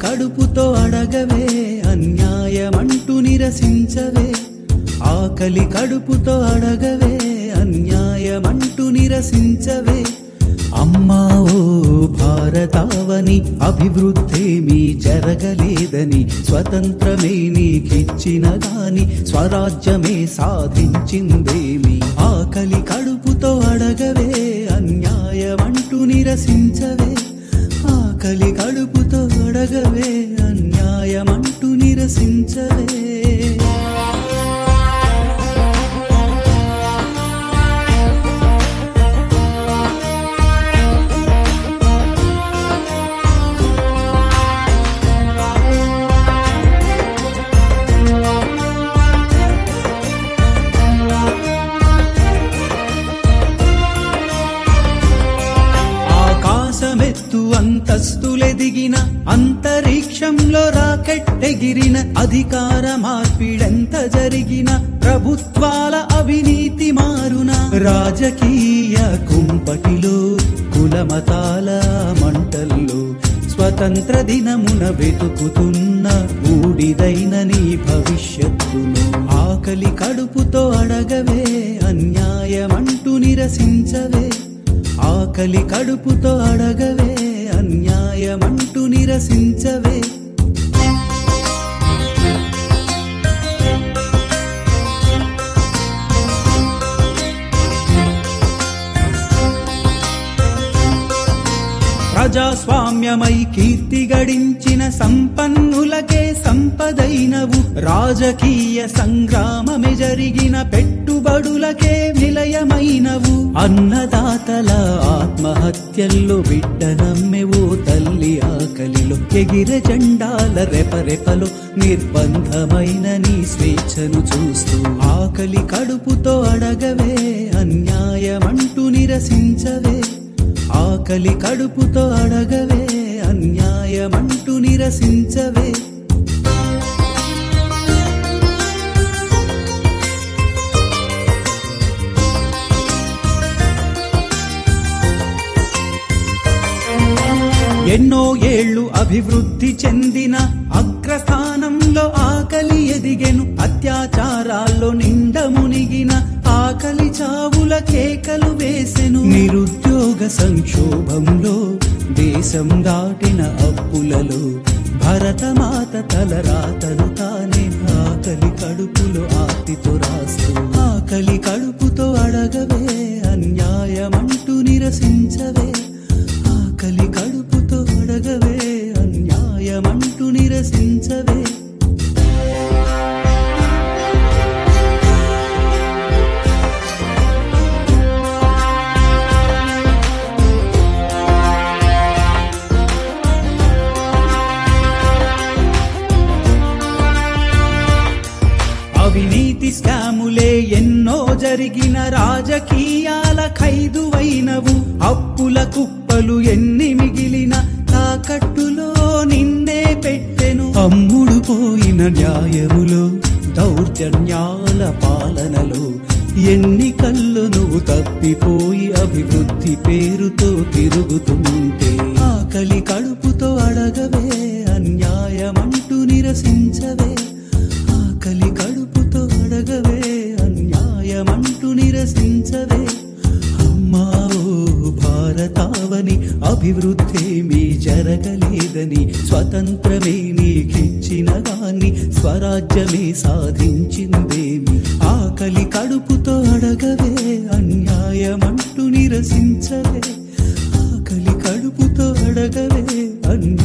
కడుపుతో అడగవే అన్యాయమంటూ నిరసించవే ఆకలి కడుపుతో అడగవే అన్యాయమంటూ నిరసించవే అమ్మా ఓ భారతావని అభివృద్ధేమీ జరగలేదని స్వతంత్రమే నీకిచ్చిన గాని స్వరాజ్యమే సాధించిందేమి ఆకలి కడుపుతో అడగవే అన్యాయమంటూ నిరసించవే ఆకలి కడుపుతో అడగవే అన్యాయమంటూ నిరసించవే ఆకాశమెత్తు అంతస్తులెదిగిన అంతరిక్షంలో రాకెట్టెగిరిన అధికార మార్పిడెంత జరిగిన ప్రభుత్వాల అవినీతి మారున రాజకీయ కుంపటిలో కులమతాల మంటల్లో స్వతంత్ర దినమున వెతుకుతున్న ఊడిదైన నీ భవిష్యత్తును ఆకలి కడుపుతో అడగవే అన్యాయమంటూ నిరసించవే ఆకలి కడుపుతో అడగవే అన్యాయమంటూ నిరసించవే ప్రజాస్వామ్యమై కీర్తి గడించిన సంపన్నులకే సంపదైనవు రాజకీయ సంగ్రామమే జరిగిన పెట్టుబడులకే నిలయమైనవు అన్నదాతల ఆత్మహత్యల్లో బిడ్డ నమ్మెవో తల్లి ఆకలిలో ఎగిరె జెండాల రెపరెపలో నిర్బంధమైన నీ స్వేచ్ఛను చూస్తూ ఆకలి కడుపుతో అడగవే అన్యాయమంటూ నిరసించవే ఆకలి కడుపుతో అడగవే అన్యాయమంటూ నిరసించవే ఎన్నో ఏళ్ళు అభివృద్ధి చెందిన అగ్రస్థానంలో ఆకలి ఎదిగెను అత్యాచారాల్లో నిండ మునిగిన ఆకలి చావుల కేకలు వేసెను నిరుద్యోగ సంక్షోభంలో దేశం దాటిన అప్పులలో భరతమాత తలరాతను తానే ఆకలి కడుపులో ఆర్తితో రాస్తూ ఆకలి కడుపుతో అడగవే అన్యాయమంటూ నిరసించవే ఆకలి కడుపుతో అడగవే అన్యాయమంటూ నిరసించవే అవినీతి స్కాములే ఎన్నో జరిగిన రాజకీయాల ఖైదువైనవు అప్పుల కుప్పలు ఎన్ని మిగిలిన తాకట్టులో నిన్నే పెట్టెను అమ్ముడు పోయిన న్యాయములో దౌర్జన్యాల పాలనలో ఎన్నికల్లో నువ్వు తప్పిపోయి అభివృద్ధి పేరుతో తిరుగుతుంటే ఆకలి కడుపుతో అడగవే అన్యాయమంటూ నిరసించవే ఆకలి కడుపుతో అడగవే అన్యాయమంటూ నిరసించవే అమ్మా ఓ భారతావని అభివృద్ధేమీ జరగలేదని స్వతంత్రమే నీకిచ్చిన గాని స్వరాజ్యమే సాధించిందేమి ఆకలి కడుపుతో అడగవే అన్యాయమంటూ నిరసించవే ఆకలి కడుపుతో అడగవే అన్యాయమంటూ